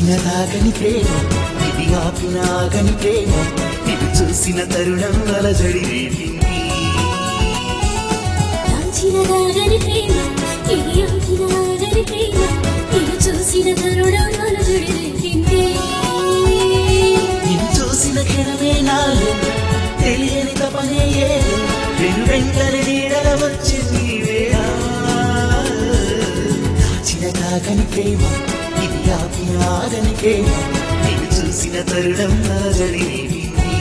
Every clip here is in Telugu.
దాచినదాగని ప్రేమ ఇది ఆపినాగని ప్రేమ ఇది చూసిన తరుణం అలజడి రేపింది దాచిన దాగని ప్రేమ ఇది ఆపిన ఆగని ప్రేమ ఇది చూసిన తరుణం అలజడి రేపింది నిన్ను చూసిన క్షణమే నాలో తెలియని తపనే ఏదో వెను వెంటనే నీడల వచ్చింది ఈ వేళ దాచిన దాగని ప్రేమ ఇది ఆపినాగని ప్రేమ ఇది చూసిన తరుణం అలజడి రేపింది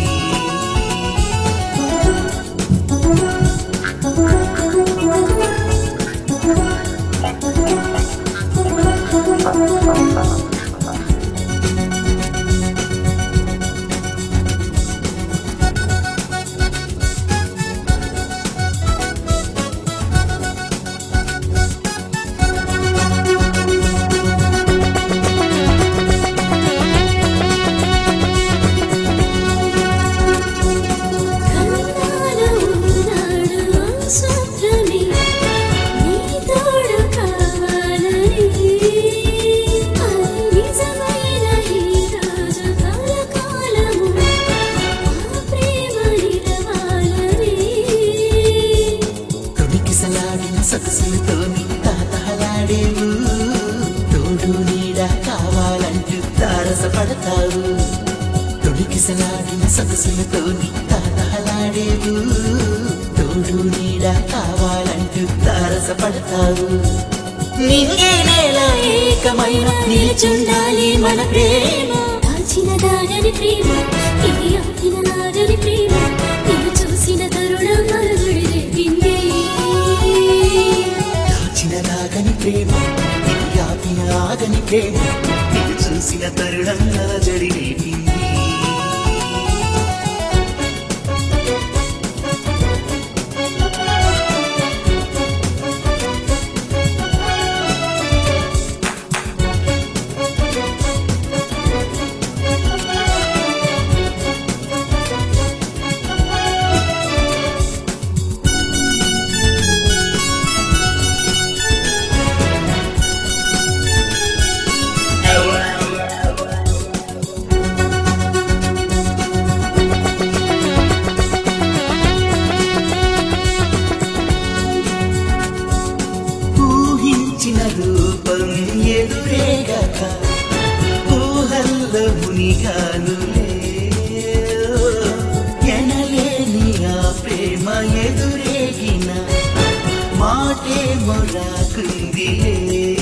కన్నాల ఉన్నాడు ఆ స్వప్నమే నీ తోడు కావాలని అది నిజమైన ఈ రోజు కలకాలము ఆ ప్రేమ నిలవాలని తొడికిసలాడిన సొగసులతో తాతహలాడేవు తోడు నీడ కావాలంటూ తారసపడతావు తొడికిసలాడిన సొగసులతో తాతహలాడేవు తోడు నీడ కావాలంటూ తారసపడతావు నింగే నేల ఏకమైన నిలుచుండాలి మన ప్రేమ దాచిన దాగని ప్రేమ ఇది ఆపిన నాగని ప్రేమ నేను చూసిన తరుణం మరుగుడి రేపింది దాచిన దాగని ప్రేమ ఇది ఆపిన ఆగని ప్రేమ ఇది చూసిన తరుణం అలజడి రేపింది ఊహించిన రూపం ఎదురేగక ఊహల్లో మునిగానులే ఎనలేని ఆ ప్రేమ ఎదురేగిన మాటే మొరాకుందిలే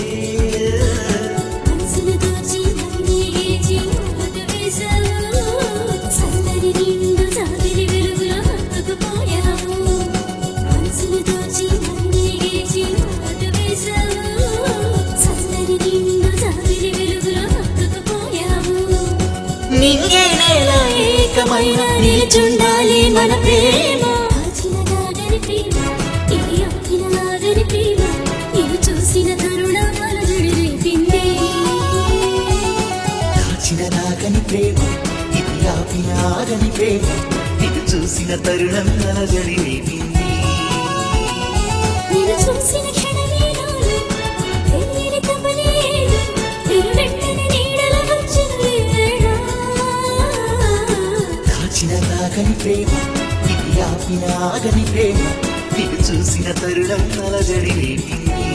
మనసును దోచి మళ్ళీ గేచి ముద్దు వేశావు సందడి నిండు జాబిలి వెలుగులో హత్తుకుపోయావు మనసును దోచి మళ్ళీ గేచి ముద్దు వేశావు సందడి నిండు జాబిలి వెలుగులో హత్తుకుపోయావు నింగే నేల ఏకమైన నిలుచుండాలి మన ప్రేమ దాచిన దాగని ప్రేమ ఇది ఆపిన ఆగని ప్రేమ నేను చూసిన తరుణం అలజడి రేపింది దాచిన దాగని ప్రేమ ఇది ఆపిన ఆగని ప్రేమ ఇది చూసిన తరుణం అలజడి రేపింది నేను చూసిన క్షణమే నాలో తెలియని తపలేదు నేను వెంటనే నీడల వచ్చింది వేళ దాచిన దాగని ప్రేమ ఇది ఆపిన ఆగని ప్రేమ ఇది చూసిన తరుణం అలజడి రేపింది